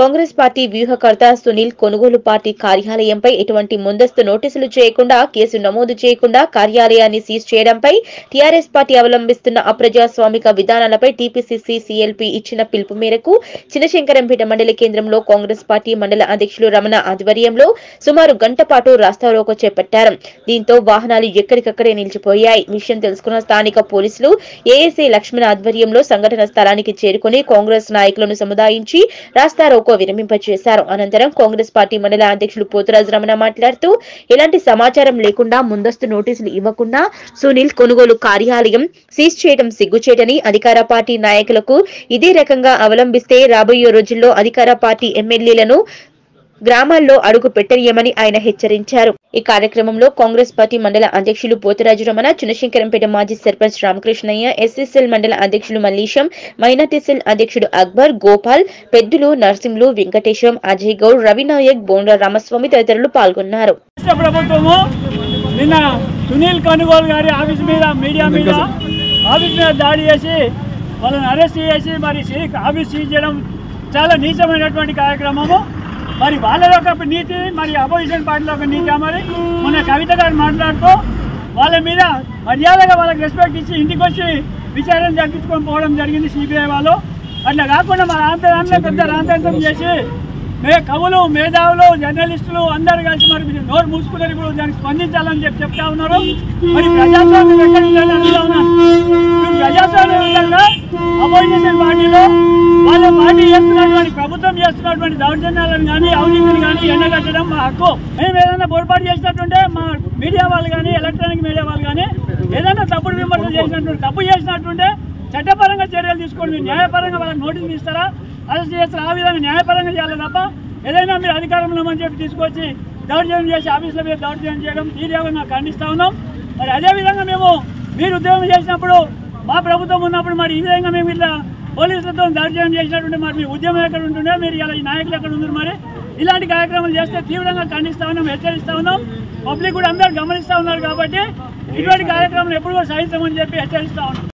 Congress party వ్యూహకర్త సునీల్ కొనుగోలు party కార్యాలయంపై ఎటువంటి ముందస్తు నోటీసులు చేయకుండా కేసు నమోదు చేయకుండా కార్యాలయాన్ని సీజ్ చేయడంపై టీఆర్ఎస్ పార్టీ అవలంబిస్తున్న అప్రజాస్వామిక విధానాలపై టీపీసీసీ సీఎల్పీ ఇచ్చిన పిలుపు మేరకు చినశంకరంపేట మండల కేంద్రంలో కాంగ్రెస్ పార్టీ మండల అధ్యక్షులు రమణ ఆధ్వర్యంలో సుమారు గంట పాటు రాస్తారోకో చేపట్టారు దీంతో వాహనాలు ఎక్కడికక్కడే నిలిచిపోయాయి విషయం తెలుసుకున్న స్థానిక పోలీసులు ఏఎస్ఐ లక్ష్మణ్ ఆధ్వర్యంలో సంఘటన స్థలానికి చేరుకుని కాంగ్రెస్ నాయకులను సముదాయించి రాస్తారోకో విరమింపచేశారు అనంతరం కాంగ్రెస్ పార్టీ మండల అధ్యక్షులు పోతురాజు రమణ మాట్లాడుతూ ఎలాంటి సమాచారం లేకుండా ముందస్తు నోటీసులు ఇవ్వకుండా సునీల్ కొనుగోలు కార్యాలయం సీజ్ చేయడం సిగ్గుచేటని అధికార పార్టీ నాయకులకు ఇదే రకంగా అవలంబిస్తే రాబోయే రోజుల్లో అధికార పార్టీ ఎమ్మెల్యేలను గ్రామాల్లో అడుగు పెట్టనీయమని ఆయన హెచ్చరించారు ఈ కార్యక్రమంలో కాంగ్రెస్ పార్టీ మండల అధ్యక్షులు పోతరాజు రమణ చినశంకరంపేట మాజీ సర్పంచ్ రామకృష్ణయ్య ఎస్ఎస్ఎల్ మండల అధ్యక్షులు మల్లీశం మైనార్టీ సెల్ అధ్యక్షుడు అక్బర్ గోపాల్ పెద్దులు నర్సింహులు వెంకటేశం అజయ్ గౌడ్ రవినాయక్ బోండా రామస్వామి తదితరులు పాల్గొన్నారు రాష్ట్ర ప్రభుత్వము నిన్న సునీల్ కనుగోలు గారి ఆఫీస్ మీద మీడియా మీద ఆఫీస్ మీద దాడి చేసి వాళ్ళని అరెస్ట్ చేసి మరి సీ- ఆఫీస్ సీజ్ చేయడం చాలా నీచమైనటువంటి కార్యక్రమము మరి వాళ్ళ యొక్క నీతి మరి అపోజిషన్ పార్టీలో ఒక నీతి మరి మొన్న కవిత గారు మాట్లాడుతూ వాళ్ళ మీద మర్యాదగా వాళ్ళకి రెస్పెక్ట్ ఇచ్చి ఇంటికి వచ్చి విచారణ జరిపించుకొని పోవడం జరిగింది సిబిఐ వాళ్ళు అట్లా కాకుండా మా రాంతరాన్ని పెద్ద రాంతాంతం చేసి మే కవులు మేధావులు జర్నలిస్టులు అందరూ కలిసి మరి మీరు నోరు మూసుకున్నారు ఇప్పుడు దానికి స్పందించాలని చెప్పి చెప్తా ఉన్నారు మరి ప్రజాస్వామ్యం ఎక్కడ ఉందని అడుగుతా ఉన్నాను ఇప్పుడు ప్రజాస్వామ్యం విధంగా అపోజిషన్ పార్టీలో వాళ్ళ పార్టీ చేస్తున్నటువంటి ప్రభుత్వం చేస్తున్నటువంటి దౌర్జన్యాలను కానీ అవినీతిని కానీ ఎండగట్టడం మా హక్కు మేము ఏదైనా పొరపాటు చేసినట్టుంటే మా మీడియా వాళ్ళు కానీ ఎలక్ట్రానిక్ మీడియా వాళ్ళు కానీ ఏదైనా తప్పుడు విమర్శలు చేసినట్టుంటే తప్పు చేసినట్టుంటే చట్టపరంగా చర్యలు తీసుకోండి మీరు న్యాయపరంగా వాళ్ళకి నోటీసులు ఇస్తారా అరెస్ట్ చేస్తారు ఆ విధంగా న్యాయపరంగా చేయాలి తప్ప ఏదైనా మీరు అధికారంలో అని చెప్పి తీసుకొచ్చి దౌర్జన్యం చేసి ఆఫీసుల మీద దౌర్జన్యం చేయడం తీవ్రంగా ఖండిస్తా ఉన్నాం మరి అదేవిధంగా మేము మీరు ఉద్యోగం చేసినప్పుడు మా ప్రభుత్వం ఉన్నప్పుడు మరి ఈ విధంగా మేము ఇట్లా పోలీసులతో దౌర్జన్యం చేసినటువంటి మరి మీ ఉద్యమం ఎక్కడ ఉంటుండే మీరు ఇలా ఈ నాయకులు ఎక్కడ ఉన్నారు మరి ఇలాంటి కార్యక్రమాలు చేస్తే తీవ్రంగా ఖండిస్తా ఉన్నాం హెచ్చరిస్తా ఉన్నాం పబ్లిక్ కూడా అందరూ గమనిస్తూ ఉన్నారు కాబట్టి ఇటువంటి కార్యక్రమాలు ఎప్పుడు కూడా సహిస్తామని చెప్పి హెచ్చరిస్తా ఉన్నాం